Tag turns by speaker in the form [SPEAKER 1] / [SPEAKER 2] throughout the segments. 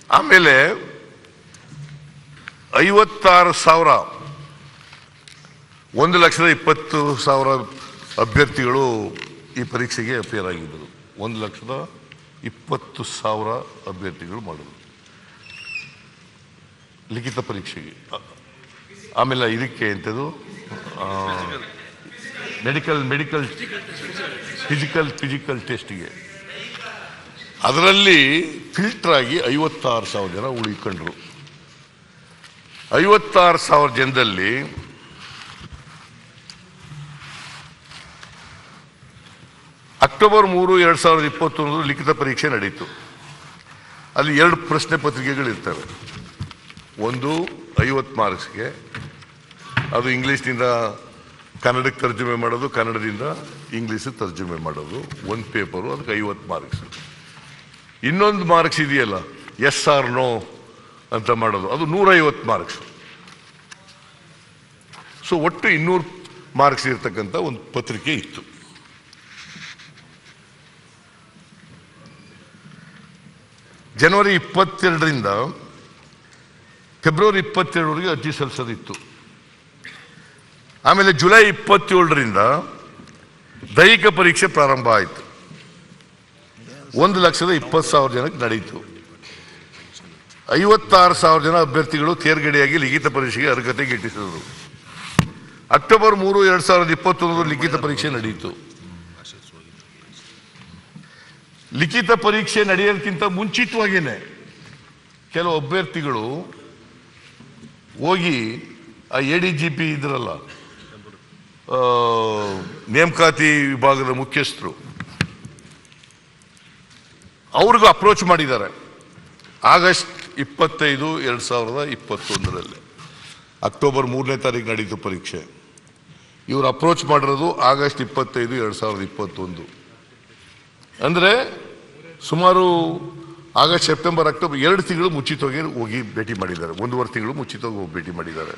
[SPEAKER 1] ಆಮೇಲೆ ಐವತ್ತಾರು ಸಾವಿರ ಒಂದು ಲಕ್ಷದ ಇಪ್ಪತ್ತು ಸಾವಿರ ಅಭ್ಯರ್ಥಿಗಳು ಈ ಪರೀಕ್ಷೆಗೆ ಅಪೇರ್ ಆಗಿದ್ದರು ಒಂದು ಲಕ್ಷದ ಇಪ್ಪತ್ತು ಸಾವಿರ ಅಭ್ಯರ್ಥಿಗಳು ಮಾಡಿದ್ರು ಲಿಖಿತ ಪರೀಕ್ಷೆಗೆ ಆ- ಆಮೇಲೆ ಇದಕ್ಕೆ ಎಂಥದ್ದು ಮೆಡಿಕಲ್ ಮೆಡಿಕಲ್ ಫಿಸಿಕಲ್ ಫಿಸಿಕಲ್ ಟೆಸ್ಟಿಗೆ ಅದರಲ್ಲಿ ಫಿಲ್ಟರ್ ಆಗಿ ಐವತ್ತಾರು ಸಾವಿರ ಜನ ಉಳಿಕೊಂಡ್ರು ಐವತ್ತಾರು ಸಾವಿರ ಜನದಲ್ಲಿ ಅಕ್ಟೋಬರ್ ಮೂರು ಎರಡು ಸಾವಿರದ ಇಪ್ಪತ್ತೊಂದು ಲಿಖಿತ ಪರೀಕ್ಷೆ ನಡೀತು ಅಲ್ಲಿ ಎರಡು ಪ್ರಶ್ನೆ ಪತ್ರಿಕೆಗಳಿರ್ತವೆ ಒಂದು ಐವತ್ತು ಮಾರ್ಕ್ಸ್ಗೆ ಅದು ಇಂಗ್ಲೀಷ್ನಿಂದ ಕನ್ನಡಕ್ಕೆ ತರ್ಜುಮೆ ಮಾಡೋದು ಕನ್ನಡದಿಂದ ಇಂಗ್ಲೀಷ್ ತರ್ಜುಮೆ ಮಾಡೋದು ಒಂದು ಪೇಪರು ಅದಕ್ಕೆ ಐವತ್ತು ಮಾರ್ಕ್ಸ್ ಇನ್ನೊಂದು ಮಾರ್ಕ್ಸ್ ಇದೆಯಲ್ಲ ಎಸ್ ಆರ್ ನೋ ಅಂತ ಮಾಡೋದು ಅದು ನೂರೈವತ್ತು ಮಾರ್ಕ್ಸ್ ಸೊ ಒಟ್ಟು ಇನ್ನೂರು ಮಾರ್ಕ್ಸ್ ಇರ್ತಕ್ಕಂಥ ಒಂದು ಪತ್ರಿಕೆ ಇತ್ತು ಜನವರಿ ಇಪ್ಪತ್ತೆರಡರಿಂದ ಫೆಬ್ರವರಿ ಇಪ್ಪತ್ತೆರಡವರೆಗೆ ಅರ್ಜಿ ಸಲ್ಲಿಸೋದಿತ್ತು ಆಮೇಲೆ ಜುಲೈ ಇಪ್ಪತ್ತೇಳರಿಂದ ದೈಹಿಕ ಪರೀಕ್ಷೆ ಪ್ರಾರಂಭ ಆಯಿತು ಒಂದು ಲಕ್ಷದ ಇಪ್ಪತ್ತು ಸಾವಿರ ಜನಕ್ಕೆ ನಡೀತು ಐವತ್ತಾರು ಸಾವಿರ ಜನ ಅಭ್ಯರ್ಥಿಗಳು ತೇರ್ಗಡೆಯಾಗಿ ಲಿಖಿತ ಪರೀಕ್ಷೆಗೆ ಅರ್ಹತೆ ಗಿಟ್ಟಿಸಿದರು ಅಕ್ಟೋಬರ್ ಮೂರು ಎರಡ್ ಸಾವಿರದ ಇಪ್ಪತ್ತೊಂದರ ಲಿಖಿತ ಪರೀಕ್ಷೆ ನಡೆಯಿತು ಲಿಖಿತ ಪರೀಕ್ಷೆ ನಡೆಯೋದಕ್ಕಿಂತ ಮುಂಚಿತವಾಗಿಯೇ ಕೆಲವು ಅಭ್ಯರ್ಥಿಗಳು ಹೋಗಿ ಆ ಎ ಡಿ ಜಿ ಪಿ ಇದ್ರಲ್ಲ ಆ, ನೇಮಕಾತಿ ವಿಭಾಗದ ಮುಖ್ಯಸ್ಥರು ಅವ್ರಿಗೂ ಅಪ್ರೋಚ್ ಮಾಡಿದ್ದಾರೆ ಆಗಸ್ಟ್ ಇಪ್ಪತ್ತೈದು ಎರಡು ಸಾವಿರದ ಇಪ್ಪತ್ತೊಂದರಲ್ಲಿ ಅಕ್ಟೋಬರ್ ಮೂರನೇ ತಾರೀಕು ನಡೀತು ಪರೀಕ್ಷೆ ಇವರು ಅಪ್ರೋಚ್ ಮಾಡಿರೋದು ಆಗಸ್ಟ್ ಇಪ್ಪತ್ತೈದು ಎರಡು ಸಾವಿರದ ಇಪ್ಪತ್ತೊಂದು ಅಂದರೆ ಸುಮಾರು ಆಗಸ್ಟ್ ಸೆಪ್ಟೆಂಬರ್ ಅಕ್ಟೋಬರ್ ಎರಡು ತಿಂಗಳು ಮುಚ್ಚಿತೋಗಿ ಹೋಗಿ ಭೇಟಿ ಮಾಡಿದ್ದಾರೆ ಒಂದೂವರೆ ತಿಂಗಳು ಮುಚ್ಚಿತೋಗಿ ಹೋಗಿ ಭೇಟಿ ಮಾಡಿದ್ದಾರೆ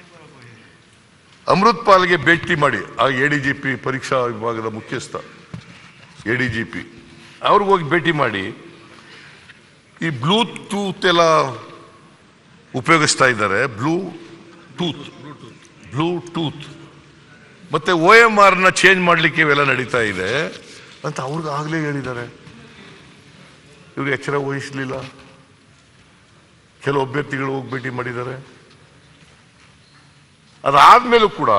[SPEAKER 1] ಅಮೃತ್ ಪಾಲ್ಗೆ ಭೇಟಿ ಮಾಡಿ ಆ ಎ ಡಿ ಜಿ ಪಿ ಪರೀಕ್ಷಾ ವಿಭಾಗದ ಮುಖ್ಯಸ್ಥ ಎ ಡಿ ಜಿ ಪಿ ಅವ್ರಿಗೆ ಹೋಗಿ ಭೇಟಿ ಮಾಡಿ ಈ ಬ್ಲೂಟೂತ್ ಎಲ್ಲ ಉಪಯೋಗಿಸ್ತಾ ಇದ್ದಾರೆ ಬ್ಲೂ ಟೂತ್ ಬ್ಲೂಟೂತ್ ಮತ್ತೆ ಓ ಎಂ ಆರ್ನ ಚೇಂಜ್ ಮಾಡಲಿಕ್ಕೆ ಇವೆಲ್ಲ ನಡೀತಾ ಇದೆ ಅಂತ ಅವ್ರಿಗೆ ಆಗಲೇ ಹೇಳಿದ್ದಾರೆ ಇವ್ರು ಎಚ್ಚರ ವಹಿಸಲಿಲ್ಲ ಕೆಲವು ಅಭ್ಯರ್ಥಿಗಳು ಹೋಗಿ ಭೇಟಿ ಮಾಡಿದ್ದಾರೆ ಅದಾದ್ಮೇಲೂ ಕೂಡ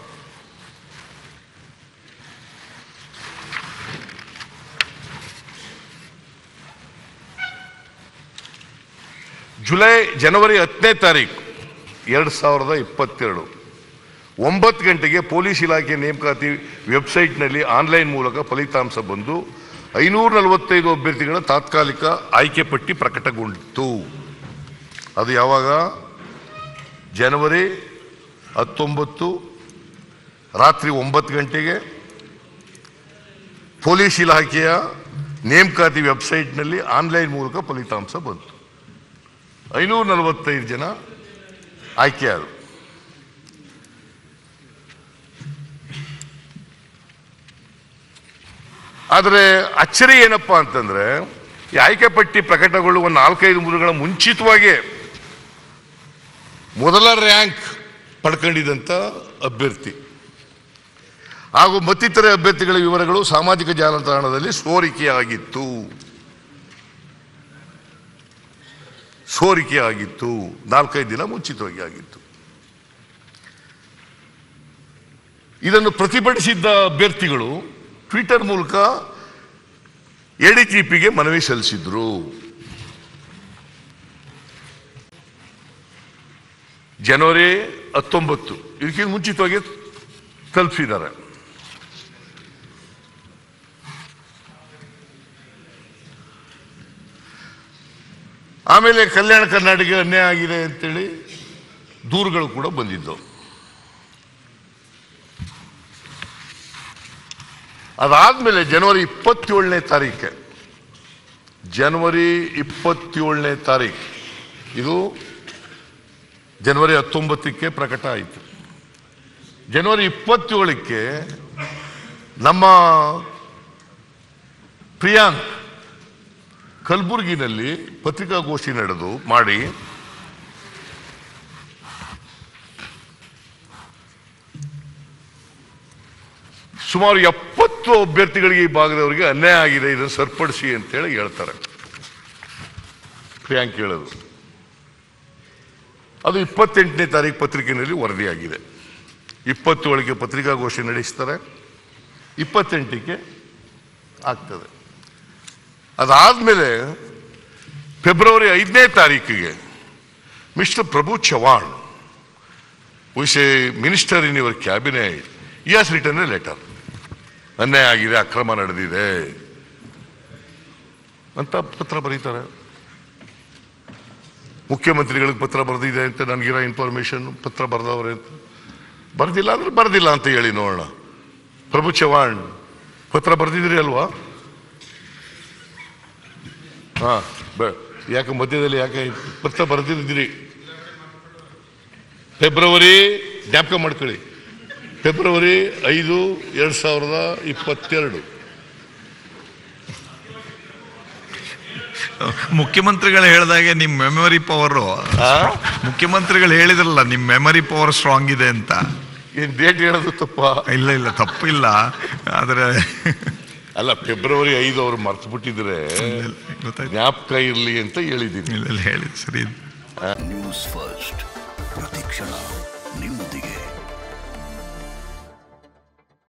[SPEAKER 1] ಜುಲೈ ಜನವರಿ ಹತ್ತನೇ ತಾರೀಕು ಎರಡು ಸಾವಿರದ ಇಪ್ಪತ್ತೆರಡು ಒಂಬತ್ತು ಗಂಟೆಗೆ ಪೊಲೀಸ್ ಇಲಾಖೆ ನೇಮಕಾತಿ ವೆಬ್ಸೈಟ್ನಲ್ಲಿ ಆನ್ಲೈನ್ ಮೂಲಕ ಫಲಿತಾಂಶ ಬಂದು ಐನೂರ ನಲವತ್ತೈದು ಅಭ್ಯರ್ಥಿಗಳ ತಾತ್ಕಾಲಿಕ ಆಯ್ಕೆ ಪಟ್ಟಿ ಪ್ರಕಟಗೊಂಡಿತು ಅದು ಯಾವಾಗ ಜನವರಿ ಹತ್ತೊಂಬತ್ತು ರಾತ್ರಿ ಒಂಬತ್ತು ಗಂಟೆಗೆ ಪೊಲೀಸ್ ಇಲಾಖೆಯ ನೇಮಕಾತಿ ವೆಬ್ಸೈಟ್ನಲ್ಲಿ ಆನ್ಲೈನ್ ಮೂಲಕ ಫಲಿತಾಂಶ ಬಂತು ಐನೂರ ನಲವತ್ತೈದು ಜನ ಆಯ್ಕೆಯಾದರು ಆದರೆ ಅಚ್ಚರಿ ಏನಪ್ಪಾ ಅಂತಂದ್ರೆ ಈ ಆಯ್ಕೆ ಪಟ್ಟಿ ಪ್ರಕಟಗೊಳ್ಳುವ ನಾಲ್ಕೈದು ದಿನಗಳ ಮುಂಚಿತವಾಗಿ ಮೊದಲ ರ್ಯಾಂಕ್ ಪಡ್ಕೊಂಡಿದ್ದಂಥ ಅಭ್ಯರ್ಥಿ ಹಾಗೂ ಮತ್ತಿತರೆ ಅಭ್ಯರ್ಥಿಗಳ ವಿವರಗಳು ಸಾಮಾಜಿಕ ಜಾಲತಾಣದಲ್ಲಿ ಸೋರಿಕೆಯಾಗಿತ್ತು ಸೋರಿಕೆ ಆಗಿತ್ತು ನಾಲ್ಕೈದು ದಿನ ಮುಂಚಿತವಾಗಿ ಆಗಿತ್ತು ಇದನ್ನು ಪ್ರತಿಭಟಿಸಿದ್ದ ಅಭ್ಯರ್ಥಿಗಳು ಟ್ವಿಟರ್ ಮೂಲಕ ಎಡಿಜಿಪಿಗೆ ಮನವಿ ಸಲ್ಲಿಸಿದ್ರು ಜನವರಿ ಹತ್ತೊಂಬತ್ತು ಇದಕ್ಕೆ ಮುಂಚಿತವಾಗಿ ತಲುಪಿಸಿದ್ದಾರೆ ಆಮೇಲೆ ಕಲ್ಯಾಣ ಕರ್ನಾಟಕ ಅನ್ಯಾಯ ಆಗಿದೆ ಅಂತೇಳಿ ದೂರುಗಳು ಕೂಡ ಬಂದಿದ್ದವು ಅದಾದ್ಮೇಲೆ ಜನವರಿ ಇಪ್ಪತ್ತೇಳನೇ ತಾರೀಕೆ ಜನವರಿ ಇಪ್ಪತ್ತೇಳನೇ ತಾರೀಕು ಇದು ಜನವರಿ ಹತ್ತೊಂಬತ್ತಕ್ಕೆ ಪ್ರಕಟ ಆಯಿತು ಜನವರಿ ಇಪ್ಪತ್ತೇಳಕ್ಕೆ ನಮ್ಮ ಪ್ರಿಯಾಂಕ್ ಕಲಬುರಗಿನಲ್ಲಿ ಪತ್ರಿಕಾಗೋಷ್ಠಿ ನಡೆದು ಮಾಡಿ ಸುಮಾರು ಎಪ್ಪತ್ತು ಅಭ್ಯರ್ಥಿಗಳಿಗೆ ಈ ಭಾಗದವರಿಗೆ ಅನ್ಯಾಯ ಆಗಿದೆ ಇದನ್ನು ಸರಿಪಡಿಸಿ ಅಂತೇಳಿ ಹೇಳ್ತಾರೆ ಪ್ರಿಯಾಂಕ್ ಹೇಳೋದು ಅದು ಇಪ್ಪತ್ತೆಂಟನೇ ತಾರೀಕು ಪತ್ರಿಕೆಯಲ್ಲಿ ವರದಿಯಾಗಿದೆ ಇಪ್ಪತ್ತೇಳಕ್ಕೆ ಪತ್ರಿಕಾಗೋಷ್ಠಿ ನಡೆಸ್ತಾರೆ ಇಪ್ಪತ್ತೆಂಟಕ್ಕೆ ಆಗ್ತದೆ ಅದಾದ್ಮೇಲೆ ಫೆಬ್ರವರಿ ಐದನೇ ತಾರೀಕಿಗೆ mister Prabhu Chavan was a minister in your cabinet he has written a letter ಅನ್ಯಾಯ ಆಗಿದೆ ಅಕ್ರಮ ನಡೆದಿದೆ ಅಂತ ಪತ್ರ ಬರೀತಾರೆ ಮುಖ್ಯಮಂತ್ರಿಗಳಿಗೆ ಪತ್ರ ಬರೆದಿದೆ ಅಂತ ನನಗಿರೋ ಇನ್ಫಾರ್ಮೇಶನ್ ಪತ್ರ ಬರೆದವ್ರೆ ಅಂತ ಬರ್ದಿಲ್ಲ ಅಂದ್ರೆ ಬರ್ದಿಲ್ಲ ಅಂತ ಹೇಳಿ ನೋಡೋಣ ಪ್ರಭು ಚವಾಣ್ ಪತ್ರ ಬರೆದಿದ್ರಿ ಅಲ್ವಾ ಹಾ ಬ- ಯಾಕೆ ಮಧ್ಯದಲ್ಲಿ ಯಾಕೆ ಪತ್ರ ಬರೆದಿದ್ರಿ ಫೆಬ್ರವರಿ ಜ್ಞಾಪಕ ಮಾಡ್ಕೊಳ್ಳಿ ಫೆಬ್ರವರಿ ಐದು ಎರಡ್ ಸಾವಿರದ ಇಪ್ಪತ್ತೆರಡು
[SPEAKER 2] ಮುಖ್ಯಮಂತ್ರಿಗಳು ಹೇಳಿದಾಗೆ ನಿಮ್ ಮೆಮೊರಿ ಪವರ್
[SPEAKER 1] ಆ?
[SPEAKER 2] ಮುಖ್ಯಮಂತ್ರಿಗಳು ಹೇಳಿದ್ರಲ್ಲ ನಿಮ್ ಮೆಮೊರಿ ಪವರ್ ಸ್ಟ್ರಾಂಗ್ ಇದೆ ಅಂತ
[SPEAKER 1] ಏನ್ ಡೇಟ್ ಹೇಳೋದು ತಪ್ಪ
[SPEAKER 2] ಇಲ್ಲ ಇಲ್ಲ ತಪ್ಪಿಲ್ಲ ಆದ್ರೆ
[SPEAKER 1] ಅಲ್ಲ ಫೆಬ್ರವರಿ ಐದು ಅವ್ರು ಮರ್ತು ಬಿಟ್ಟಿದ್ರೆ
[SPEAKER 2] ಗೊತ್ತಾಯ್ತು
[SPEAKER 1] ಜ್ಞಾಪಕ ಇರ್ಲಿ ಅಂತ ಹೇಳಿದ್ದೀನಿ
[SPEAKER 2] ಇಲ್ಲ ಇಲ್ಲ ಹೇಳಿದ್ ಸರಿ
[SPEAKER 3] ನ್ಯೂಸ್ ಫಸ್ಟ್ ಪ್ರತಿಕ್ಷಣ ನಿಮ್ಮೊಂದಿಗೆ